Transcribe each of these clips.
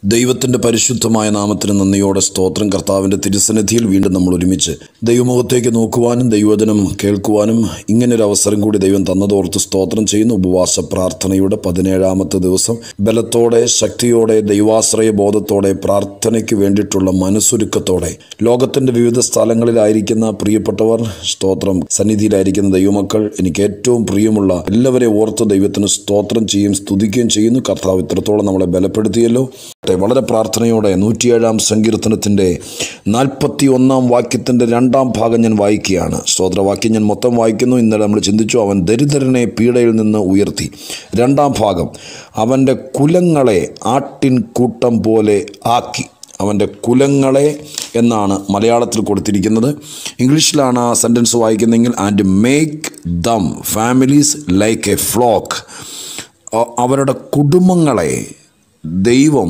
ദൈവത്തിൻ്റെ പരിശുദ്ധമായ നാമത്തിന് നന്ദിയോടെ സ്തോത്രം കർത്താവിൻ്റെ തിരുസന്നിധിയിൽ വീണ്ടും നമ്മൾ ഒരുമിച്ച് ദൈവമുഖത്തേക്ക് നോക്കുവാനും ദൈവവചനം കേൾക്കുവാനും ഇങ്ങനൊരു അവസരം കൂടി ദൈവം തന്നതോർത്ത് സ്തോത്രം ചെയ്യുന്നു ഉപവാസ പ്രാർത്ഥനയുടെ പതിനേഴാമത്തെ ദിവസം ബലത്തോടെ ശക്തിയോടെ ദൈവാശ്രയ ബോധത്തോടെ പ്രാർത്ഥനയ്ക്ക് വേണ്ടിയിട്ടുള്ള മനസ്സൊരുക്കത്തോടെ ലോകത്തിൻ്റെ വിവിധ സ്ഥലങ്ങളിലായിരിക്കുന്ന പ്രിയപ്പെട്ടവർ സ്തോത്രം സന്നിധിയിലായിരിക്കുന്ന ദൈവമക്കൾ എനിക്ക് ഏറ്റവും പ്രിയമുള്ള എല്ലാവരെയും ഓർത്ത് ദൈവത്തിന് സ്തോത്രം ചെയ്യും സ്തുതിക്കുകയും ചെയ്യുന്നു കർത്താവ് ഇത്രത്തോളം നമ്മളെ ബലപ്പെടുത്തിയല്ലോ വളരെ പ്രാർത്ഥനയോടെ നൂറ്റിയേഴാം സങ്കീർത്തനത്തിൻ്റെ നാൽപ്പത്തി ഒന്നാം വാക്യത്തിൻ്റെ രണ്ടാം ഭാഗം ഞാൻ വായിക്കുകയാണ് സ്തോത്രവാക്യം ഞാൻ മൊത്തം വായിക്കുന്നു ഇന്നലെ നമ്മൾ ചിന്തിച്ചു അവൻ ദരിദ്രനെ പീഡയിൽ നിന്ന് ഉയർത്തി രണ്ടാം ഭാഗം അവൻ്റെ കുലങ്ങളെ ആട്ടിൻ കൂട്ടം പോലെ ആക്കി അവൻ്റെ കുലങ്ങളെ എന്നാണ് മലയാളത്തിൽ കൊടുത്തിരിക്കുന്നത് ഇംഗ്ലീഷിലാണ് ആ സെൻറ്റൻസ് വായിക്കുന്നതെങ്കിൽ and make them families like a flock അവരുടെ കുടുംബങ്ങളെ ദൈവം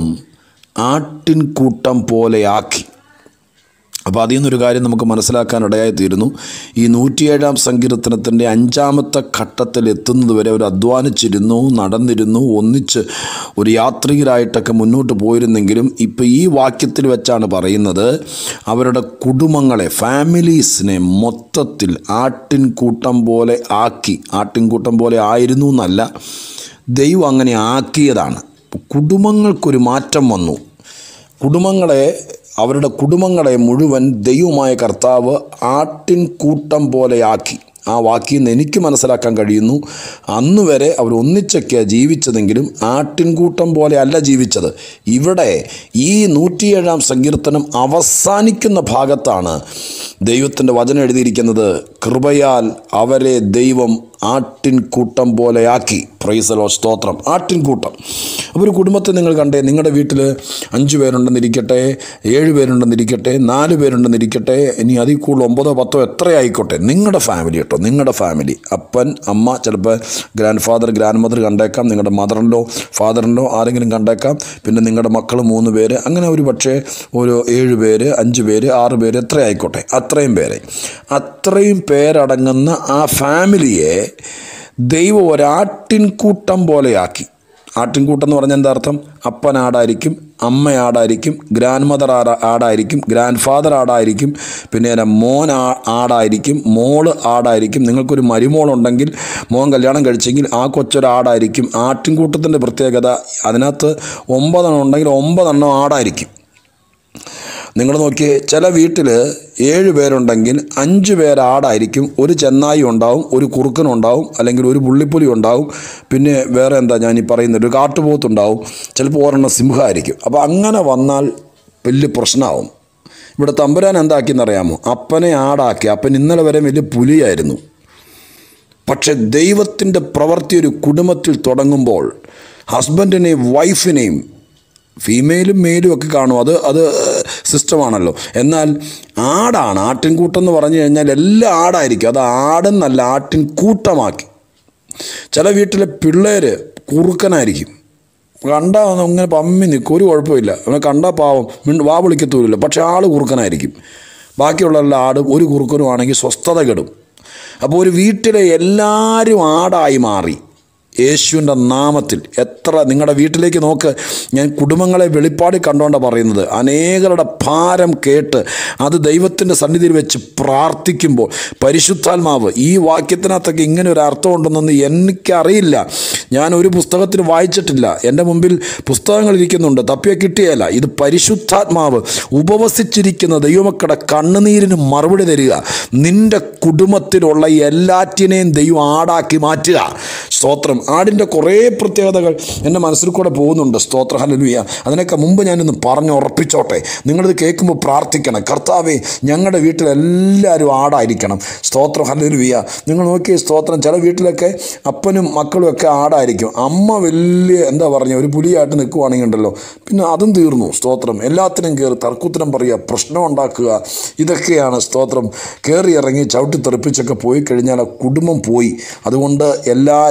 ആട്ടിൻകൂട്ടം പോലെയാക്കി അപ്പോൾ അതിൽ നിന്നൊരു കാര്യം നമുക്ക് മനസ്സിലാക്കാനിടയായി തീരുന്നു ഈ നൂറ്റിയേഴാം സങ്കീർത്തനത്തിൻ്റെ അഞ്ചാമത്തെ ഘട്ടത്തിൽ എത്തുന്നത് വരെ അവർ അധ്വാനിച്ചിരുന്നു നടന്നിരുന്നു ഒന്നിച്ച് ഒരു യാത്രികരായിട്ടൊക്കെ മുന്നോട്ട് പോയിരുന്നെങ്കിലും ഇപ്പോൾ ഈ വാക്യത്തിൽ വെച്ചാണ് പറയുന്നത് അവരുടെ കുടുംബങ്ങളെ ഫാമിലീസിനെ മൊത്തത്തിൽ ആട്ടിൻകൂട്ടം പോലെ ആക്കി ആട്ടിൻകൂട്ടം പോലെ ആയിരുന്നു എന്നല്ല ദൈവം അങ്ങനെ ആക്കിയതാണ് കുടുംബങ്ങൾക്കൊരു മാറ്റം വന്നു കുടുംബങ്ങളെ അവരുടെ കുടുംബങ്ങളെ മുഴുവൻ ദൈവമായ കർത്താവ് ആട്ടിൻ കൂട്ടം പോലെയാക്കി ആ വാക്കിൽ നിന്ന് എനിക്ക് മനസ്സിലാക്കാൻ കഴിയുന്നു അന്ന് വരെ അവർ ഒന്നിച്ചൊക്കെയാണ് ജീവിച്ചതെങ്കിലും ആട്ടിൻകൂട്ടം പോലെ അല്ല ജീവിച്ചത് ഇവിടെ ഈ നൂറ്റിയേഴാം സങ്കീർത്തനം അവസാനിക്കുന്ന ഭാഗത്താണ് ദൈവത്തിൻ്റെ വചനം എഴുതിയിരിക്കുന്നത് കൃപയാൽ അവരെ ദൈവം ആട്ടിൻകൂട്ടം പോലെയാക്കി പ്രൈസലോ സ്തോത്രം ആട്ടിൻകൂട്ടം അപ്പോൾ ഒരു കുടുംബത്തെ നിങ്ങൾ കണ്ടേ നിങ്ങളുടെ വീട്ടിൽ അഞ്ച് പേരുണ്ടെന്നിരിക്കട്ടെ ഏഴ് പേരുണ്ടെന്നിരിക്കട്ടെ നാല് പേരുണ്ടെന്നിരിക്കട്ടെ ഇനി അതിൽ കൂടുതൽ ഒമ്പതോ പത്തോ എത്ര ആയിക്കോട്ടെ നിങ്ങളുടെ ഫാമിലി കേട്ടോ നിങ്ങളുടെ ഫാമിലി അപ്പൻ അമ്മ ചിലപ്പോൾ ഗ്രാൻഡ് ഫാദർ ഗ്രാൻഡ് മദർ കണ്ടേക്കാം നിങ്ങളുടെ മദറിലോ ഫാദറിലോ ആരെങ്കിലും കണ്ടേക്കാം പിന്നെ നിങ്ങളുടെ മക്കൾ മൂന്ന് പേര് അങ്ങനെ ഒരു പക്ഷേ ഒരു ഏഴ് പേര് അഞ്ച് പേര് ആറ് പേര് എത്ര ആയിക്കോട്ടെ അത്രയും പേരെ അത്രയും പേരടങ്ങുന്ന ആ ഫാമിലിയെ ദൈവം ഒരാട്ടിൻകൂട്ടം പോലെയാക്കി ആട്ടിൻകൂട്ടം എന്ന് പറഞ്ഞാൽ എന്താ അർത്ഥം അപ്പൻ ആടായിരിക്കും അമ്മ ആടായിരിക്കും ഗ്രാൻഡ് മദർ ആടാ ആടായിരിക്കും ഗ്രാൻഡ് ഫാദർ ആടായിരിക്കും പിന്നെ എൻ്റെ മോൻ ആ ആടായിരിക്കും മോള് ആടായിരിക്കും നിങ്ങൾക്കൊരു മരുമോളുണ്ടെങ്കിൽ മോൻ കല്യാണം കഴിച്ചെങ്കിൽ ആ കൊച്ചൊരാടായിരിക്കും ആട്ടിൻകൂട്ടത്തിൻ്റെ പ്രത്യേകത അതിനകത്ത് ഒമ്പതെണ്ണം ഉണ്ടെങ്കിൽ ഒമ്പതെണ്ണം ആടായിരിക്കും നിങ്ങൾ നോക്കിയേ ചില വീട്ടിൽ ഏഴ് പേരുണ്ടെങ്കിൽ അഞ്ച് പേർ ആടായിരിക്കും ഒരു ചെന്നായി ഉണ്ടാവും ഒരു കുറുക്കനുണ്ടാവും അല്ലെങ്കിൽ ഒരു പുള്ളിപ്പുലി ഉണ്ടാവും പിന്നെ വേറെ എന്താ ഞാൻ ഈ പറയുന്നത് ഒരു കാട്ടുപോത്തുണ്ടാവും ചിലപ്പോൾ ഒരെണ്ണം സിംഹമായിരിക്കും അപ്പോൾ അങ്ങനെ വന്നാൽ വലിയ പ്രശ്നമാവും ഇവിടെ തമ്പുരാൻ എന്താക്കിയെന്നറിയാമോ അപ്പനെ ആടാക്കി അപ്പൻ ഇന്നലെ വരെ വലിയ പുലിയായിരുന്നു പക്ഷെ ദൈവത്തിൻ്റെ പ്രവൃത്തി ഒരു കുടുംബത്തിൽ തുടങ്ങുമ്പോൾ ഹസ്ബൻഡിനെയും വൈഫിനെയും ഫീമെയിലും മെയിലും ഒക്കെ കാണും അത് അത് സിസ്റ്റമാണല്ലോ എന്നാൽ ആടാണ് ആട്ടിൻകൂട്ടം എന്ന് പറഞ്ഞു കഴിഞ്ഞാൽ എല്ലാം ആടായിരിക്കും അത് ആടെന്നല്ല ആട്ടിൻ കൂട്ടമാക്കി ചില വീട്ടിലെ പിള്ളേർ കുറുക്കനായിരിക്കും കണ്ടാൽ അങ്ങനെ പമ്മി നിൽക്കും ഒരു കുഴപ്പമില്ല അവനെ കണ്ടാൽ പാവം മിണ്ട് വാ വിളിക്കത്തൂരില്ല പക്ഷേ ആൾ കുറുക്കനായിരിക്കും ബാക്കിയുള്ള എല്ലാ ആടും ഒരു കുറുക്കനും ആണെങ്കിൽ സ്വസ്ഥത കെടും അപ്പോൾ ഒരു വീട്ടിലെ എല്ലാവരും ആടായി മാറി യേശുവിൻ്റെ നാമത്തിൽ എത്ര നിങ്ങളുടെ വീട്ടിലേക്ക് നോക്ക് ഞാൻ കുടുംബങ്ങളെ വെളിപ്പാടി കണ്ടുകൊണ്ടാണ് പറയുന്നത് അനേകരുടെ ഭാരം കേട്ട് അത് ദൈവത്തിൻ്റെ സന്നിധിയിൽ വെച്ച് പ്രാർത്ഥിക്കുമ്പോൾ പരിശുദ്ധാത്മാവ് ഈ വാക്യത്തിനകത്തൊക്കെ ഇങ്ങനെ ഒരു അർത്ഥമുണ്ടെന്നൊന്നും എനിക്കറിയില്ല ഞാൻ ഒരു പുസ്തകത്തിൽ വായിച്ചിട്ടില്ല എൻ്റെ മുമ്പിൽ പുസ്തകങ്ങൾ ഇരിക്കുന്നുണ്ട് തപ്പിയ കിട്ടിയല്ല ഇത് പരിശുദ്ധാത്മാവ് ഉപവസിച്ചിരിക്കുന്ന ദൈവമക്കളുടെ കണ്ണുനീരിന് മറുപടി തരിക നിൻ്റെ കുടുംബത്തിലുള്ള എല്ലാറ്റിനെയും ദൈവം ആടാക്കി മാറ്റുക സ്തോത്രം ആടിൻ്റെ കുറേ പ്രത്യേകതകൾ എൻ്റെ മനസ്സിൽ കൂടെ പോകുന്നുണ്ട് സ്തോത്ര ഹലലുയ അതിനൊക്കെ മുമ്പ് ഞാനൊന്ന് പറഞ്ഞ് ഉറപ്പിച്ചോട്ടെ നിങ്ങളിത് കേൾക്കുമ്പോൾ പ്രാർത്ഥിക്കണം കർത്താവേ ഞങ്ങളുടെ വീട്ടിൽ എല്ലാവരും ആടായിരിക്കണം സ്തോത്രം ഹലലുയ നിങ്ങൾ നോക്കിയ സ്തോത്രം ചില വീട്ടിലൊക്കെ അപ്പനും മക്കളും ഒക്കെ ആടായിരിക്കും അമ്മ വലിയ എന്താ പറയുക ഒരു പുലിയായിട്ട് നിൽക്കുവാണെങ്കിൽ ഉണ്ടല്ലോ പിന്നെ അതും തീർന്നു സ്തോത്രം എല്ലാത്തിനും കയറി തർക്കുത്തരം പറയുക പ്രശ്നം ഉണ്ടാക്കുക ഇതൊക്കെയാണ് സ്തോത്രം കയറി ഇറങ്ങി ചവിട്ടി തെറിപ്പിച്ചൊക്കെ പോയി കഴിഞ്ഞാൽ ആ കുടുംബം പോയി അതുകൊണ്ട് എല്ലാവരും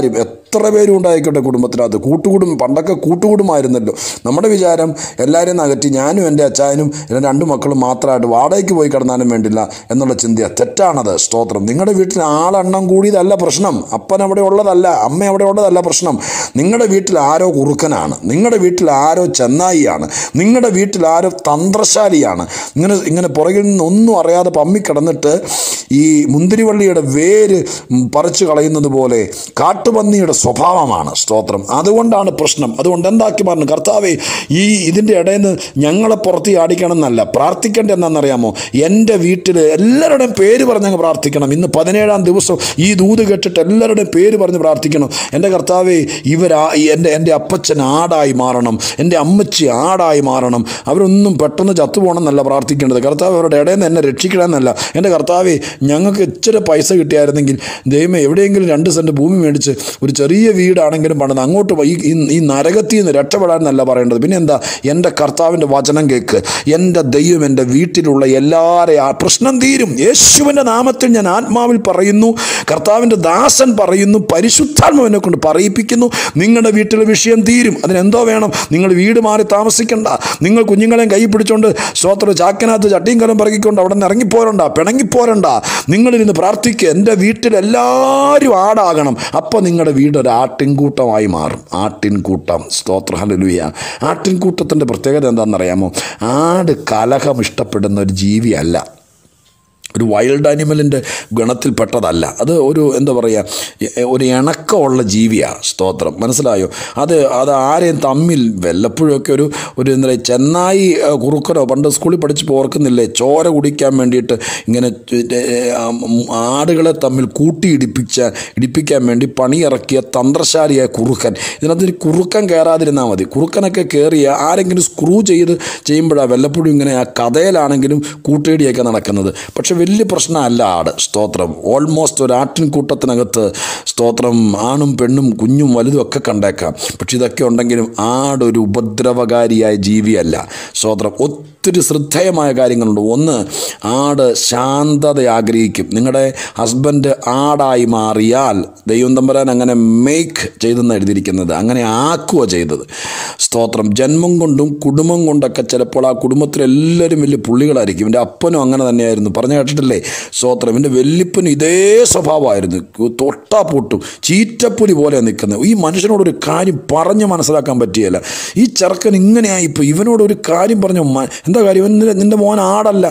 എത്ര പേരും ഉണ്ടായിക്കോട്ടെ കുടുംബത്തിനകത്ത് കൂട്ടുകുടുംബം പണ്ടൊക്കെ കൂട്ടുകുടുംബമായിരുന്നല്ലോ നമ്മുടെ വിചാരം എല്ലാവരെയും നകറ്റി ഞാനും എൻ്റെ അച്ചായനും എൻ്റെ രണ്ട് മക്കളും മാത്രമായിട്ട് വാടകയ്ക്ക് പോയി കിടന്നാലും വേണ്ടില്ല എന്നുള്ള ചിന്ത തെറ്റാണത് സ്തോത്രം നിങ്ങളുടെ വീട്ടിൽ ആളെണ്ണം കൂടിയതല്ല പ്രശ്നം അപ്പൻ അവിടെ ഉള്ളതല്ല അമ്മ അവിടെ ഉള്ളതല്ല പ്രശ്നം നിങ്ങളുടെ വീട്ടിൽ ആരോ കുറുക്കനാണ് നിങ്ങളുടെ വീട്ടിൽ ആരോ ചെന്നായിയാണ് നിങ്ങളുടെ വീട്ടിൽ ആരോ തന്ത്രശാലിയാണ് ഇങ്ങനെ ഇങ്ങനെ പുറകിൽ നിന്ന് ഒന്നും അറിയാതെ പമ്മി കിടന്നിട്ട് ഈ മുന്തിരിവള്ളിയുടെ വേര് പറിച്ചു കളയുന്നത് പോലെ കാട്ടുപന്നിയുടെ സ്വഭാവമാണ് സ്തോത്രം അതുകൊണ്ടാണ് പ്രശ്നം അതുകൊണ്ട് എന്താക്കി പറഞ്ഞു കർത്താവേ ഈ ഇതിൻ്റെ ഇടയിൽ നിന്ന് ഞങ്ങളെ പുറത്ത് ചാടിക്കണം എന്നല്ല പ്രാർത്ഥിക്കേണ്ട എന്താണെന്നറിയാമോ എൻ്റെ വീട്ടിൽ എല്ലാവരുടെയും പേര് പറഞ്ഞങ്ങ് പ്രാർത്ഥിക്കണം ഇന്ന് പതിനേഴാം ദിവസം ഈ ദൂത് കേട്ടിട്ട് എല്ലാവരുടെയും പേര് പറഞ്ഞ് പ്രാർത്ഥിക്കണം എൻ്റെ കർത്താവേ ഇവരാ എൻ്റെ എൻ്റെ അപ്പച്ചൻ ആടായി മാറണം എൻ്റെ അമ്മച്ചി ആടായി മാറണം അവരൊന്നും പെട്ടെന്ന് ചത്തുപോകണം എന്നല്ല പ്രാർത്ഥിക്കേണ്ടത് കർത്താവ് അവരുടെ ഇടയിൽ നിന്ന് എന്നെ രക്ഷിക്കണമെന്നല്ല എൻ്റെ കർത്താവേ ഞങ്ങൾക്ക് ഇച്ചിരി പൈസ കിട്ടിയായിരുന്നെങ്കിൽ ദൈവമേ എവിടെയെങ്കിലും രണ്ട് സെൻറ്റ് ഭൂമി മേടിച്ച് ഒരു ചെറിയ വീടാണെങ്കിലും പണിത് അങ്ങോട്ട് പോയി ഈ ഈ നരകത്തിൽ നിന്ന് രക്ഷപ്പെടാൻ എന്നല്ല പറയേണ്ടത് പിന്നെ എന്താ എൻ്റെ കർത്താവിൻ്റെ വചനം കേൾക്ക് എൻ്റെ ദൈവം എൻ്റെ വീട്ടിലുള്ള എല്ലാവരെയും ആ പ്രശ്നം തീരും യേശുവിൻ്റെ നാമത്തിൽ ഞാൻ ആത്മാവിൽ പറയുന്നു കർത്താവിൻ്റെ ദാസൻ പറയുന്നു പരിശുദ്ധാത്മാവിനെ കൊണ്ട് പറയിപ്പിക്കുന്നു നിങ്ങളുടെ വീട്ടിലെ വിഷയം തീരും അതിനെന്തോ വേണം നിങ്ങൾ വീട് മാറി താമസിക്കണ്ട നിങ്ങൾ കുഞ്ഞുങ്ങളെയും കൈ പിടിച്ചോണ്ട് സ്തോത്ര ചാക്കിനകത്ത് ചട്ടിയും കലം പറകിക്കൊണ്ട് അവിടെ നിന്ന് ഇറങ്ങിപ്പോരണ്ട പിണങ്ങിപ്പോരണ്ട നിങ്ങളിരുന്ന് പ്രാർത്ഥിക്കുക എൻ്റെ വീട്ടിൽ എല്ലാവരും ആടാകണം അപ്പോൾ നിങ്ങളുടെ വീട് ഒരു ആട്ടിൻകൂട്ടമായി മാറും ആട്ടിൻകൂട്ടം സ്തോത്ര ഹലലുയ ആട്ടിൻകൂട്ടത്തിൻ്റെ പ്രത്യേകത എന്താണെന്നറിയാമോ ആട് കലഹം ഇഷ്ടപ്പെടുന്ന ഒരു ജീവിയല്ല ഒരു വൈൽഡ് ആനിമലിൻ്റെ ഗണത്തിൽപ്പെട്ടതല്ല അത് ഒരു എന്താ പറയുക ഒരു ഇണക്കമുള്ള ജീവിയാണ് സ്തോത്രം മനസ്സിലായോ അത് അത് ആരെയും തമ്മിൽ വല്ലപ്പോഴൊക്കെ ഒരു ഒരു എന്താ പറയുക ചെന്നായി ആ, കുറുക്കനോ പണ്ട് സ്കൂളിൽ പഠിച്ചപ്പോൾ ഓർക്കുന്നില്ലേ ചോര കുടിക്കാൻ വേണ്ടിയിട്ട് ഇങ്ങനെ ആ, ആടുകളെ തമ്മിൽ കൂട്ടിയിടിപ്പിച്ച ഇടിപ്പിക്കാൻ വേണ്ടി പണിയിറക്കിയ തന്ത്രശാലിയായ കുറുക്കൻ ഇതിനകത്ത് ഒരു കുറുക്കൻ കയറാതിരുന്നാൽ മതി കുറുക്കനൊക്കെ കയറിയ ആരെങ്കിലും സ്ക്രൂ ചെയ്ത് ചെയ്യുമ്പോഴാണ് വല്ലപ്പോഴും ഇങ്ങനെ ആ കഥയിലാണെങ്കിലും കൂട്ടിയിടിയൊക്കെ നടക്കുന്നത് പക്ഷെ വലിയ പ്രശ്നമല്ല ആട് സ്തോത്രം ഓൾമോസ്റ്റ് ഒരു ആട്ടിൻകൂട്ടത്തിനകത്ത് സ്തോത്രം ആണും പെണ്ണും കുഞ്ഞും വലുതും ഒക്കെ കണ്ടേക്കാം പക്ഷെ ഇതൊക്കെ ഉണ്ടെങ്കിലും ആട് ഒരു ഉപദ്രവകാരിയായ ജീവിയല്ല സ്തോത്രം ഒത്തിരി ശ്രദ്ധേയമായ കാര്യങ്ങളുണ്ട് ഒന്ന് ആട് ശാന്തത ആഗ്രഹിക്കും നിങ്ങളുടെ ഹസ്ബൻഡ് ആടായി മാറിയാൽ ദൈവം തമ്പരാൻ അങ്ങനെ മേക്ക് ചെയ്തെന്ന് എഴുതിയിരിക്കുന്നത് അങ്ങനെ ആക്കുക ചെയ്തത് സ്തോത്രം ജന്മം കൊണ്ടും കുടുംബം കൊണ്ടൊക്കെ ചിലപ്പോൾ ആ കുടുംബത്തിലെല്ലാവരും വലിയ പുള്ളികളായിരിക്കും എൻ്റെ അപ്പനും അങ്ങനെ തന്നെയായിരുന്നു പറഞ്ഞു കേട്ടിട്ടില്ലേ സ്തോത്രം എൻ്റെ വെല്ലിപ്പനും ഇതേ സ്വഭാവമായിരുന്നു തൊട്ടാ പൊട്ടും ചീറ്റപ്പുലി പോലെ നിൽക്കുന്നത് ഈ മനുഷ്യനോടൊരു കാര്യം പറഞ്ഞ് മനസ്സിലാക്കാൻ പറ്റിയല്ല ഈ ചെറുക്കൻ ഇങ്ങനെയായിപ്പോൾ ഇവനോട് ഒരു കാര്യം പറഞ്ഞു "മ- എന്താ കാര്യം ഇവൻ നിന്റെ- നിന്റെ മോൻ ആടല്ല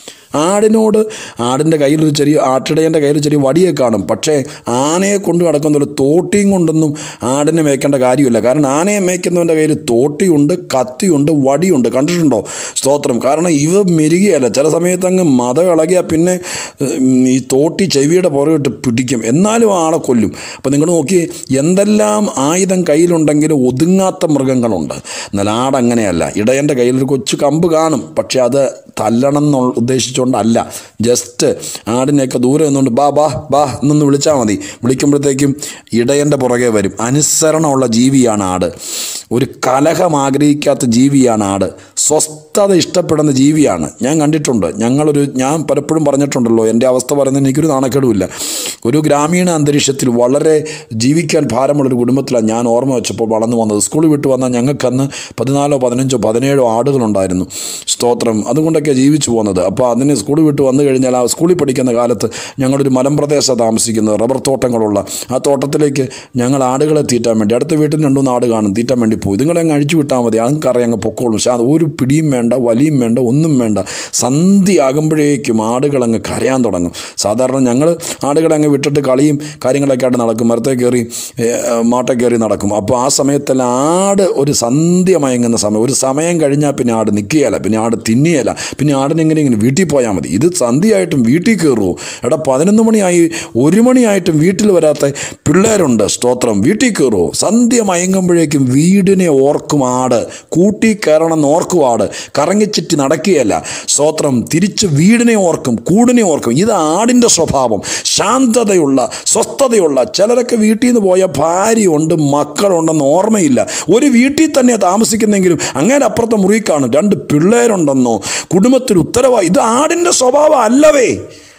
ആടിനോട് ആടിൻ്റെ കയ്യിലൊരു ചെറിയ ആട്ടിടയൻ്റെ കയ്യിൽ ചെറിയ വടിയെ കാണും പക്ഷേ ആനയെ കൊണ്ട് നടക്കുന്ന ഒരു തോട്ടിയും കൊണ്ടൊന്നും ആടിനെ മേയ്ക്കേണ്ട കാര്യമില്ല കാരണം ആനയെ മേയ്ക്കുന്നവൻ്റെ കയ്യിൽ തോട്ടിയുണ്ട് കത്തിയുണ്ട് വടിയുണ്ട് കണ്ടിട്ടുണ്ടോ സ്തോത്രം കാരണം ഇവ മെരുകയല്ല ചില സമയത്ത് അങ്ങ് മത ഇളകിയാൽ പിന്നെ ഉം, ഈ തോട്ടി ചെവിയുടെ പുറകിട്ട് പിടിക്കും എന്നാലും ആളെ കൊല്ലും അപ്പോൾ നിങ്ങൾ നോക്കി എന്തെല്ലാം ആയുധം കയ്യിലുണ്ടെങ്കിലും ഒതുങ്ങാത്ത മൃഗങ്ങളുണ്ട് എന്നാൽ ആടങ്ങനെയല്ല ഇടയൻ്റെ കയ്യിൽ ഒരു കൊച്ചു കമ്പ് കാണും പക്ഷെ അത് തല്ലണം എന്നുള്ള ഉദ്ദേശിച്ചുകൊണ്ടല്ല ജസ്റ്റ് ആടിനെയൊക്കെ ദൂരെ നിന്നുകൊണ്ട് ബാ ബാ ബാ എന്നൊന്ന് വിളിച്ചാൽ മതി വിളിക്കുമ്പോഴത്തേക്കും ഇടയൻ്റെ പുറകെ വരും അനുസരണമുള്ള ജീവിയാണ് ആട് ഒരു കലഹം ആഗ്രഹിക്കാത്ത ജീവിയാണ് ആട് സ്വസ്ഥത ഇഷ്ടപ്പെടുന്ന ജീവിയാണ് ഞാൻ കണ്ടിട്ടുണ്ട് ഞങ്ങളൊരു ഞാൻ പലപ്പോഴും പറഞ്ഞിട്ടുണ്ടല്ലോ എൻ്റെ അവസ്ഥ പറയുന്നതിന് എനിക്കൊരു നാണക്കേടുമില്ല ഒരു ഗ്രാമീണ അന്തരീക്ഷത്തിൽ വളരെ ജീവിക്കാൻ ഭാരമുള്ളൊരു കുടുംബത്തിലാണ് ഞാൻ ഓർമ്മ വെച്ചപ്പോൾ വളർന്നു വന്നത് സ്കൂളിൽ വിട്ട് വന്നാൽ ഞങ്ങൾക്കന്ന് പതിനാലോ പതിനഞ്ചോ പതിനേഴോ ആടുകളുണ്ടായിരുന്നു സ്തോത്രം അതുകൊണ്ടൊക്കെ ജീവിച്ചു പോകുന്നത് അപ്പോൾ അതിന് സ്കൂളിൽ വിട്ട് വന്നു കഴിഞ്ഞാൽ ആ സ്കൂളിൽ പഠിക്കുന്ന കാലത്ത് ഞങ്ങളൊരു മലമ്പ്രദേശമാണ് താമസിക്കുന്നത് റബ്ബർ തോട്ടങ്ങളുള്ള ആ തോട്ടത്തിലേക്ക് ഞങ്ങൾ ആടുകളെ തീറ്റാൻ വേണ്ടി അടുത്ത വീട്ടിൽ രണ്ടുമൂന്ന് ആട് കാണും തീറ്റാൻ വേണ്ടി പോയി ഇതുങ്ങളെ അങ്ങ് അഴിച്ചു വിട്ടാൽ മതി അതൊക്കെ അങ്ങ് പൊക്കോളും പക്ഷേ അത് ഒരു പിടിയും വേണ്ട വലിയും വേണ്ട ഒന്നും വേണ്ട സന്ധ്യയാകുമ്പോഴേക്കും ആടുകൾ അങ്ങ് കരയാൻ തുടങ്ങും സാധാരണ ഞങ്ങൾ ആടുകളെ അങ്ങ് വിട്ടിട്ട് കളിയും കാര്യങ്ങളൊക്കെ ആയിട്ട് നടക്കും മരത്തെ കയറി മാട്ടെ കയറി നടക്കും അപ്പോൾ ആ സമയത്തെല്ലാം ആട് ഒരു സന്ധ്യ മയങ്ങുന്ന സമയം ഒരു സമയം കഴിഞ്ഞാൽ പിന്നെ ആട് നിൽക്കുകയല്ല പിന്നെ ആട് തിന്നിയല്ല പിന്നെ ആടിന് എങ്ങനെ ഇങ്ങനെ വീട്ടിൽ പോയാൽ മതി ഇത് സന്ധ്യയായിട്ടും വീട്ടിൽ കയറുമോ എടാ പതിനൊന്ന് മണിയായി ഒരു മണിയായിട്ടും വീട്ടിൽ വരാത്ത പിള്ളേരുണ്ട് സ്തോത്രം വീട്ടിൽ കയറുമോ സന്ധ്യ മയങ്ങുമ്പോഴേക്കും വീടിനെ ഓർക്കും ആട് കൂട്ടി കയറണം എന്ന് ഓർക്കും ആട് കറങ്ങിച്ചിട്ട് നടക്കുകയല്ല സ്തോത്രം തിരിച്ച് വീടിനെ ഓർക്കും കൂടിനെ ഓർക്കും ഇത് ആടിൻ്റെ സ്വഭാവം ശാന്തതയുള്ള സ്വസ്ഥതയുള്ള ചിലരൊക്കെ വീട്ടിൽ നിന്ന് പോയ ഭാര്യയുണ്ട് മക്കളുണ്ടെന്ന് ഓർമ്മയില്ല ഒരു വീട്ടിൽ തന്നെ താമസിക്കുന്നെങ്കിലും അങ്ങനെ അപ്പുറത്തെ മുറി കാണും രണ്ട് പിള്ളേരുണ്ടെന്നോ കുടുംബത്തിൽ ഉത്തരവായി ഇത് ആടിൻ്റെ സ്വഭാവം അല്ലവേ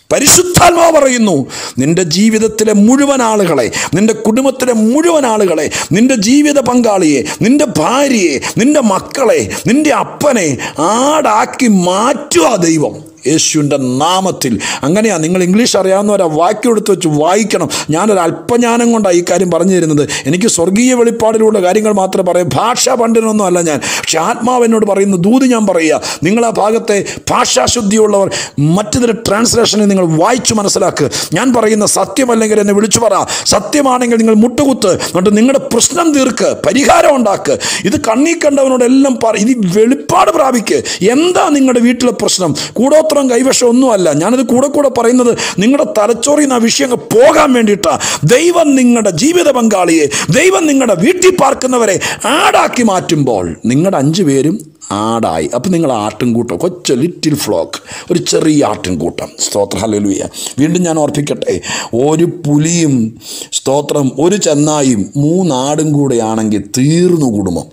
പരിശുദ്ധാത്മാവ് പറയുന്നു നിന്റെ ജീവിതത്തിലെ മുഴുവൻ ആളുകളെ നിന്റെ കുടുംബത്തിലെ മുഴുവൻ ആളുകളെ നിന്റെ ജീവിത പങ്കാളിയെ നിന്റെ ഭാര്യയെ നിന്റെ മക്കളെ നിന്റെ അപ്പനെ ആടാക്കി മാറ്റുക ദൈവം യേശുവിൻ്റെ നാമത്തിൽ അങ്ങനെയാണ് നിങ്ങൾ ഇംഗ്ലീഷ് അറിയാവുന്നവരാ വാക്യം എടുത്ത് വെച്ച് വായിക്കണം ഞാനൊരു അല്പജ്ഞാനം കൊണ്ടാണ് ഈ കാര്യം പറഞ്ഞു തരുന്നത് എനിക്ക് സ്വർഗീയ വെളിപ്പാടിലുള്ള കാര്യങ്ങൾ മാത്രമേ പറയൂ ഭാഷാ പണ്ഡിതനൊന്നും അല്ല ഞാൻ പക്ഷെ ആത്മാവ് എന്നോട് പറയുന്ന ദൂത് ഞാൻ പറയുക നിങ്ങൾ ആ ഭാഗത്തെ ഭാഷാശുദ്ധിയുള്ളവർ മറ്റു ചില ട്രാൻസ്ലേഷനിൽ നിങ്ങൾ വായിച്ചു മനസ്സിലാക്കുക ഞാൻ പറയുന്ന സത്യമല്ലെങ്കിൽ എന്നെ വിളിച്ചു പറ സത്യമാണെങ്കിൽ നിങ്ങൾ മുട്ടുകുത്ത് എന്നിട്ട് നിങ്ങളുടെ പ്രശ്നം തീർക്ക് പരിഹാരം ഉണ്ടാക്ക് ഇത് കണ്ണീ കണ്ടവനോടെല്ലാം പറ ഇത് വെളിപ്പാട് പ്രാപിക്ക് എന്താ നിങ്ങളുടെ വീട്ടിലെ പ്രശ്നം കൂടോത്രം കൈവശം ഒന്നുമല്ല ഞാനത് കൂടെ കൂടെ പറയുന്നത് നിങ്ങളുടെ തലച്ചോറിൽ നിന്ന് ആ വിഷയം അങ്ങ് പോകാൻ വേണ്ടിയിട്ടാണ് ദൈവം നിങ്ങളുടെ ജീവിത പങ്കാളിയെ ദൈവം നിങ്ങളുടെ വീട്ടിൽ പാർക്കുന്നവരെ ആടാക്കി മാറ്റുമ്പോൾ നിങ്ങളുടെ അഞ്ചു പേരും ആടായി അപ്പം നിങ്ങൾ ആട്ടിൻകൂട്ടം കൊച്ചു ലിറ്റിൽ ഫ്ലോക്ക് ഒരു ചെറിയ ആട്ടിൻകൂട്ടം സ്തോത്ര ഹലലുയ വീണ്ടും ഞാൻ ഓർപ്പിക്കട്ടെ ഒരു പുലിയും സ്തോത്രം ഒരു ചെന്നായും മൂന്നാടും കൂടെ ആണെങ്കിൽ തീർന്നു കുടുംബം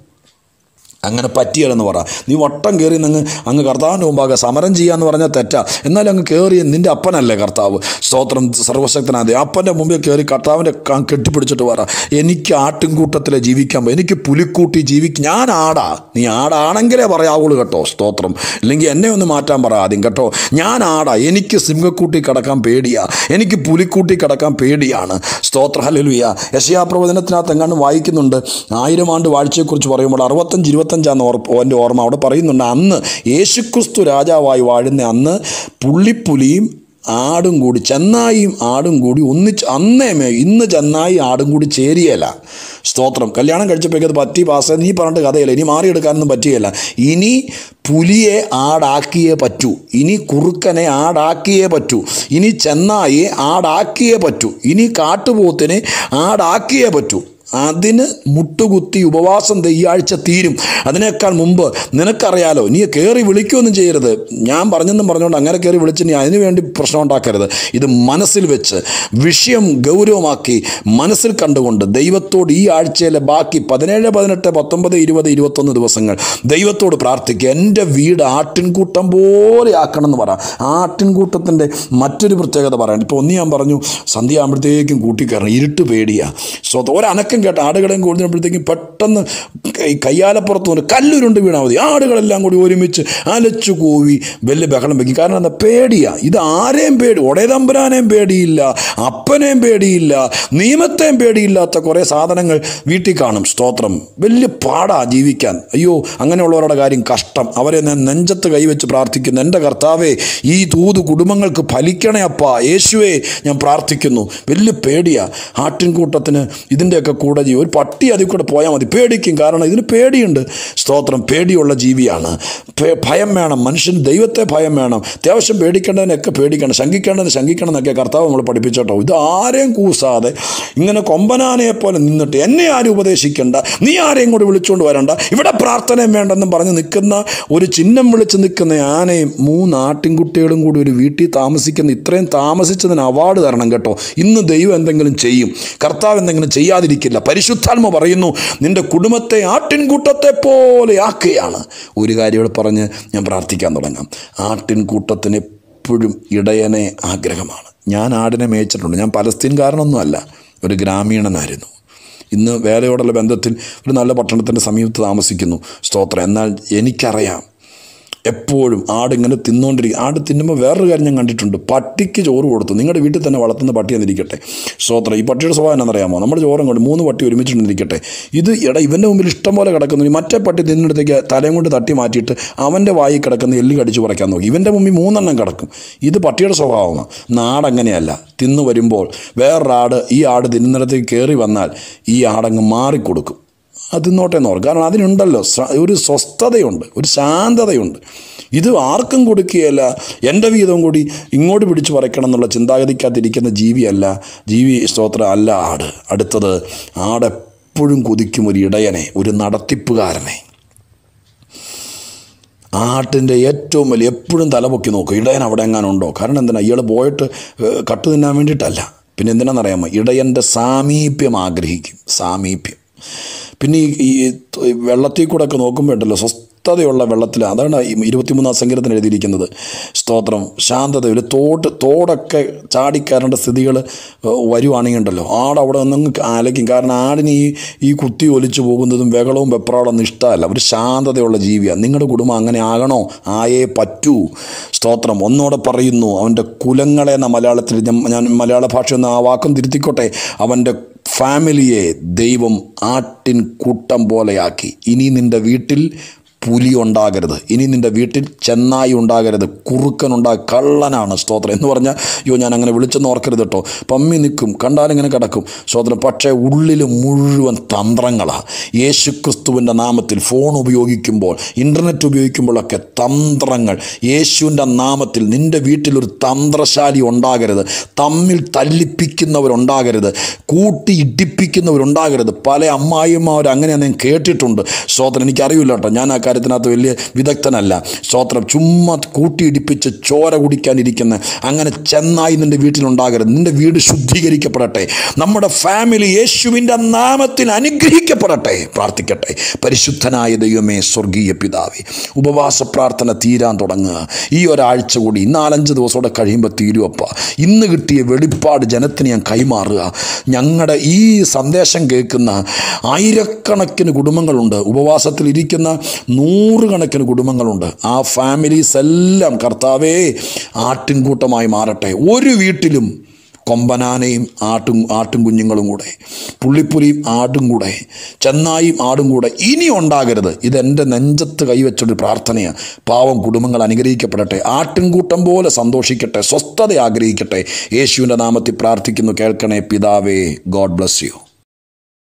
അങ്ങനെ പറ്റിയാലെന്ന് പറ നീ വട്ടം കയറി അങ്ങ് അങ്ങ് കർത്താവിൻ്റെ മുമ്പാകെ സമരം ചെയ്യാന്ന് പറഞ്ഞാൽ തെറ്റാ എന്നാലും അങ്ങ് കയറി നിൻ്റെ അപ്പനല്ലേ കർത്താവ് സ്തോത്രം സർവശക്തനാഥേ അപ്പൻ്റെ മുമ്പിൽ കയറി കർത്താവിൻ്റെ ക- കെട്ടിപ്പിടിച്ചിട്ട് പറ എനിക്ക് ആട്ടിൻകൂട്ടത്തിലെ ജീവിക്കാൻ പറ്റും എനിക്ക് പുലിക്കൂട്ടി ജീവിക്കും ഞാൻ ആടാ നീ ആടാണെങ്കിലേ പറയാവുള്ളൂ കേട്ടോ സ്തോത്രം ഇല്ലെങ്കിൽ എന്നെ ഒന്ന് മാറ്റാൻ പറ ആദ്യം കേട്ടോ ഞാൻ ആടാ എനിക്ക് സിംഹക്കൂട്ടി കിടക്കാൻ പേടിയാ എനിക്ക് പുലിക്കൂട്ടി കിടക്കാൻ പേടിയാണ് സ്തോത്ര ഹലലുയ യശയാ പ്രവചനത്തിനകത്ത് എങ്ങാണ്ട് വായിക്കുന്നുണ്ട് ആയിരം ആണ്ട് വാഴ്ചയെക്കുറിച്ച് പറയുമ്പോൾ അറുപത്തഞ്ച് ഇരുപത്തഞ്ചാന്ന് ഓർപ്പ് എൻ്റെ ഓർമ്മ അവിടെ പറയുന്നുണ്ട് അന്ന് യേശുക്രിസ്തു രാജാവായി വാഴുന്ന അന്ന് പുള്ളിപ്പുലിയും ആടും കൂടി ചെന്നായിയും ആടും കൂടി ഒന്നിച്ച് അന്നേ മേ ഇന്ന് ചെന്നായി ആടും കൂടി ചേരിയല്ല സ്തോത്രം കല്യാണം കഴിച്ചപ്പോഴേക്കും അത് പറ്റി പാസ് നീ പറഞ്ഞിട്ട് കഥയില്ല ഇനി മാറിയെടുക്കാനൊന്നും പറ്റിയല്ല ഇനി പുലിയെ ആടാക്കിയേ പറ്റൂ ഇനി കുറുക്കനെ ആടാക്കിയേ പറ്റൂ ഇനി ചെന്നായിയെ ആടാക്കിയേ പറ്റൂ ഇനി കാട്ടുപോത്തിനെ ആടാക്കിയേ പറ്റൂ അതിന് മുട്ടുകുത്തി ഉപവാസം ദേ ഈ ആഴ്ച തീരും അതിനേക്കാൾ മുമ്പ് നിനക്കറിയാലോ നീ കയറി വിളിക്കുകയൊന്നും ചെയ്യരുത് ഞാൻ പറഞ്ഞെന്നും പറഞ്ഞുകൊണ്ട് അങ്ങനെ കയറി വിളിച്ച് നീ അതിനു വേണ്ടി പ്രശ്നം ഉണ്ടാക്കരുത് ഇത് മനസ്സിൽ വെച്ച് വിഷയം ഗൗരവമാക്കി മനസ്സിൽ കണ്ടുകൊണ്ട് ദൈവത്തോട് ഈ ആഴ്ചയിലെ ബാക്കി പതിനേഴ് പതിനെട്ട് പത്തൊമ്പത് ഇരുപത് ഇരുപത്തൊന്ന് ദിവസങ്ങൾ ദൈവത്തോട് പ്രാർത്ഥിക്കുക എൻ്റെ വീട് ആട്ടിൻകൂട്ടം പോലെ ആക്കണം എന്ന് പറ ആട്ടിൻകൂട്ടത്തിൻ്റെ മറ്റൊരു പ്രത്യേകത പറയാം ഇപ്പോൾ ഒന്ന് ഞാൻ പറഞ്ഞു സന്ധ്യ ആകുമ്പോഴത്തേക്കും കൂട്ടിക്കയറണം ഇരുട്ട് പേടിയാ സ്വ ഒരനക്കം കേട്ട ആടുകളെയും കൂടുമ്പോഴത്തേക്കും പെട്ടെന്ന് കൈ- കയ്യാലപ്പുറത്ത് ഒരു കല്ലുരുണ്ട് വീണാൽ മതി ആടുകളെല്ലാം കൂടി ഒരുമിച്ച് അലച്ചു കൂവി വലിയ ബഹളം വെക്കും കാരണം എന്താ പേടിയാ ഇത് ആരെയും പേടി ഒടേതമ്പുരാനെയും പേടിയില്ല അപ്പനെയും പേടിയില്ല നിയമത്തെയും പേടിയില്ലാത്ത കുറേ സാധനങ്ങൾ വീട്ടിൽ കാണും സ്തോത്രം വലിയ പാടാ ജീവിക്കാൻ അയ്യോ അങ്ങനെയുള്ളവരുടെ കാര്യം കഷ്ടം അവരെ ഞാൻ നെഞ്ചത്ത് കൈവച്ച് പ്രാർത്ഥിക്കുന്നു എൻ്റെ കർത്താവേ ഈ തൂത് കുടുംബങ്ങൾക്ക് ഫലിക്കണേ അപ്പാ യേശുവേ ഞാൻ പ്രാർത്ഥിക്കുന്നു വലിയ പേടിയാ ആട്ടിൻകൂട്ടത്തിന് ഇതിൻ്റെയൊക്കെ കൂടെ ജീവൻ ഒരു പട്ടി അതിൽ കൂടെ പോയാൽ മതി പേടിക്കും കാരണം ഇതിന് പേടിയുണ്ട് സ്തോത്രം പേടിയുള്ള ജീവിയാണ് ഭയ- ഭയം വേണം മനുഷ്യന് ദൈവത്തെ ഭയം വേണം അത്യാവശ്യം പേടിക്കേണ്ടതിനൊക്കെ പേടിക്കണം ശങ്കിക്കേണ്ടതിന് ശങ്കിക്കണം എന്നൊക്കെ കർത്താവ് നമ്മൾ പഠിപ്പിച്ചോട്ടോ ഇത് ആരെയും കൂസാതെ ഇങ്ങനെ കൊമ്പനാനയെ പോലെ നിന്നിട്ട് എന്നെ ആരും ഉപദേശിക്കണ്ട നീ ആരെയും കൂടി വിളിച്ചുകൊണ്ട് വരണ്ട ഇവിടെ പ്രാർത്ഥനയും വേണ്ടെന്നും പറഞ്ഞ് നിൽക്കുന്ന ഒരു ചിഹ്നം വിളിച്ച് നിൽക്കുന്ന ആനയും മൂന്ന് ആട്ടിൻകുട്ടികളും കൂടി ഒരു വീട്ടിൽ താമസിക്കുന്ന ഇത്രയും താമസിച്ചതിന് അവാർഡ് തരണം കേട്ടോ ഇന്ന് ദൈവം എന്തെങ്കിലും ചെയ്യും കർത്താവ് എന്തെങ്കിലും ചെയ്യാതിരിക്കില്ല പരിശുദ്ധാത്മ പറയുന്നു നിന്റെ കുടുംബത്തെ ആട്ടിൻകൂട്ടത്തെ പോലെ ആക്കുകയാണ് ഒരു കാര്യം ഇവിടെ പറഞ്ഞ് ഞാൻ പ്രാർത്ഥിക്കാൻ തുടങ്ങാം ആട്ടിൻകൂട്ടത്തിന് എപ്പോഴും ഇടയനെ ആഗ്രഹമാണ് ഞാൻ ആടിനെ മേയിച്ചിട്ടുണ്ട് ഞാൻ പലസ്തീൻകാരനൊന്നുമല്ല ഒരു ഗ്രാമീണനായിരുന്നു ഇന്ന് വേലയോടുള്ള ബന്ധത്തിൽ ഒരു നല്ല പട്ടണത്തിൻ്റെ സമീപത്ത് താമസിക്കുന്നു സ്തോത്രം എന്നാൽ എനിക്കറിയാം എപ്പോഴും ആട് ഇങ്ങനെ തിന്നുകൊണ്ടിരിക്കും ആട് തിന്നുമ്പോൾ വേറൊരു കാര്യം ഞാൻ കണ്ടിട്ടുണ്ട് പട്ടിക്ക് ചോറ് കൊടുത്തു നിങ്ങളുടെ വീട്ടിൽ തന്നെ വളർത്തുന്ന പട്ടി എന്നിരിക്കട്ടെ സ്തോത്രം ഈ പട്ടിയുടെ സ്വഭാവം എന്നാണെന്നറിയാമോ നമ്മുടെ ചോറും കൊണ്ട് മൂന്ന് പട്ടി ഒരുമിച്ചിട്ടിരിക്കട്ടെ ഇത് എടാ ഇവൻ്റെ മുമ്പിൽ ഇഷ്ടം പോലെ കിടക്കുന്നു ഈ മറ്റേ പട്ടി തിന്നിടത്തേക്ക് തലയും കൊണ്ട് തട്ടി മാറ്റിയിട്ട് അവൻ്റെ വായി കിടക്കുന്ന എല്ല് കടിച്ച് പറിക്കാൻ നോക്കി ഇവൻ്റെ മുമ്പിൽ മൂന്നെണ്ണം കിടക്കും ഇത് പട്ടിയുടെ സ്വഭാവമാണ് നാടങ്ങനെയല്ല തിന്നു വരുമ്പോൾ വേറൊരാട് ഈ ആട് തിന്നുന്നിടത്തേക്ക് കയറി വന്നാൽ ഈ ആടങ്ങ് മാറിക്കൊടുക്കും അത് തിന്നോട്ടെ എന്ന് പറയും കാരണം അതിനുണ്ടല്ലോ സ- ഒരു സ്വസ്ഥതയുണ്ട് ഒരു ശാന്തതയുണ്ട് ഇത് ആർക്കും കൊടുക്കുകയല്ല എൻ്റെ വീതം കൂടി ഇങ്ങോട്ട് പിടിച്ചു പറിക്കണം എന്നുള്ള ചിന്താഗതിക്കകത്തിരിക്കുന്ന ജീവിയല്ല ജീവി സ്തോത്രം അല്ല ആട് അടുത്തത് ആടെപ്പോഴും കൊതിക്കും ഒരു ഇടയനെ ഒരു നടത്തിപ്പുകാരനെ ആട്ടിൻ്റെ ഏറ്റവും വലിയ എപ്പോഴും തലപൊക്കി നോക്കും ഇടയൻ അവിടെ എങ്ങാനും ഉണ്ടോ കാരണം എന്തിനാ ഇയാൾ പോയിട്ട് ഏഹ്, കട്ട് തിന്നാൻ വേണ്ടിയിട്ടല്ല പിന്നെ എന്തിനാണെന്നറിയാമോ ഇടയൻ്റെ സാമീപ്യം ആഗ്രഹിക്കും സാമീപ്യം പിന്നെ ഈ ഈ വെള്ളത്തിൽ കൂടെ ഒക്കെ നോക്കുമ്പോൾ ഉണ്ടല്ലോ സ്വസ്ഥതയുള്ള വെള്ളത്തിൽ അതാണ് ഈ ഇരുപത്തിമൂന്നാം സങ്കീർത്തനം എഴുതിയിരിക്കുന്നത് സ്തോത്രം ശാന്തതയിൽ തോട്ട് തോടൊക്കെ ചാടിക്കയറേണ്ട സ്ഥിതികൾ വരുവാണെങ്കിൽ ഉണ്ടല്ലോ ആട് അവിടെ നിന്നങ്ങ് അലയ്ക്കും കാരണം ആടിന് ഈ ഈ കുത്തി ഒലിച്ചു പോകുന്നതും വെകളവും വെപ്രാളൊന്നും ഇഷ്ടമല്ല ഒരു ശാന്തതയുള്ള ജീവിയാണ് നിങ്ങളുടെ കുടുംബം അങ്ങനെ ആകണോ ആയേ പറ്റൂ സ്തോത്രം ഒന്നോടെ പറയുന്നു അവൻ്റെ കുലങ്ങളെ എന്ന മലയാളത്തിൽ ഞാൻ- ഞാൻ മലയാള ഭാഷ ഒന്ന് ആ വാക്കും തിരുത്തിക്കോട്ടെ അവൻ്റെ ഫാമിലിയെ ദൈവം ആട്ടിൻ കൂട്ടം പോലെയാക്കി ഇനി നിൻ്റെ വീട്ടിൽ പുലി ഉണ്ടാകരുത് ഇനി നിൻ്റെ വീട്ടിൽ ചെന്നായി ഉണ്ടാകരുത് കുറുക്കനുണ്ടാ കള്ളനാണ് സ്തോത്രം എന്ന് പറഞ്ഞാൽ അയ്യോ ഞാൻ അങ്ങനെ വിളിച്ചെന്ന് ഓർക്കരുത് കേട്ടോ പമ്മി നിൽക്കും കണ്ടാലിങ്ങനെ കിടക്കും സ്തോത്രം പക്ഷേ ഉള്ളിൽ മുഴുവൻ തന്ത്രങ്ങളാണ് യേശുക്രിസ്തുവിൻ്റെ നാമത്തിൽ ഫോൺ ഉപയോഗിക്കുമ്പോൾ ഇൻ്റർനെറ്റ് ഉപയോഗിക്കുമ്പോഴൊക്കെ തന്ത്രങ്ങൾ യേശുവിൻ്റെ നാമത്തിൽ നിൻ്റെ വീട്ടിലൊരു തന്ത്രശാലി ഉണ്ടാകരുത് തമ്മിൽ തല്ലിപ്പിക്കുന്നവരുണ്ടാകരുത് കൂട്ടി ഇടിപ്പിക്കുന്നവരുണ്ടാകരുത് പല അമ്മായിമാർ അങ്ങനെയാണ് ഞാൻ കേട്ടിട്ടുണ്ട് സ്തോത്രം എനിക്കറിയില്ല കേട്ടോ ഞാൻ ആ കാര്യത്തിനകത്ത് വലിയ വിദഗ്ധനല്ല സ്തോത്രം ചുമ്മാ കൂട്ടിയിടിപ്പിച്ച് ചോര കുടിക്കാനിരിക്കുന്ന അങ്ങനെ ചെന്നായി നിൻ്റെ വീട്ടിലുണ്ടാകരുത് നിൻ്റെ വീട് ശുദ്ധീകരിക്കപ്പെടട്ടെ നമ്മുടെ ഫാമിലി യേശുവിൻ്റെ നാമത്തിൽ അനുഗ്രഹിക്കപ്പെടട്ടെ പ്രാർത്ഥിക്കട്ടെ പരിശുദ്ധനായ ദൈവമേ സ്വർഗീയ പിതാവേ ഉപവാസ പ്രാർത്ഥന തീരാൻ തുടങ്ങുക ഈ ഒരാഴ്ച കൂടി നാലഞ്ച് ദിവസത്തോടെ കഴിയുമ്പോൾ തീരുവപ്പ ഇന്ന് കിട്ടിയ വെളിപ്പാട് ജനത്തിന് ഞാൻ കൈമാറുക ഞങ്ങളുടെ ഈ സന്ദേശം കേൾക്കുന്ന ആയിരക്കണക്കിന് കുടുംബങ്ങളുണ്ട് ഉപവാസത്തിൽ ഇരിക്കുന്ന നൂറുകണക്കിന് കുടുംബങ്ങളുണ്ട് ആ ഫാമിലീസ് എല്ലാം കർത്താവേ ആട്ടിൻകൂട്ടമായി മാറട്ടെ ഒരു വീട്ടിലും കൊമ്പനാനയും ആട്ടും ആട്ടും കുഞ്ഞുങ്ങളും കൂടെ പുള്ളിപ്പുലിയും ആടും കൂടെ ചെന്നായും ആടും കൂടെ ഇനി ഉണ്ടാകരുത് ഇതെൻ്റെ നെഞ്ചത്ത് കൈവച്ചൊരു പ്രാർത്ഥനയാണ് പാവം കുടുംബങ്ങൾ അനുഗ്രഹിക്കപ്പെടട്ടെ ആട്ടിൻകൂട്ടം പോലെ സന്തോഷിക്കട്ടെ സ്വസ്ഥത ആഗ്രഹിക്കട്ടെ യേശുവിൻ്റെ നാമത്തിൽ പ്രാർത്ഥിക്കുന്നു കേൾക്കണേ പിതാവേ ഗോഡ് ബ്ലസ് യു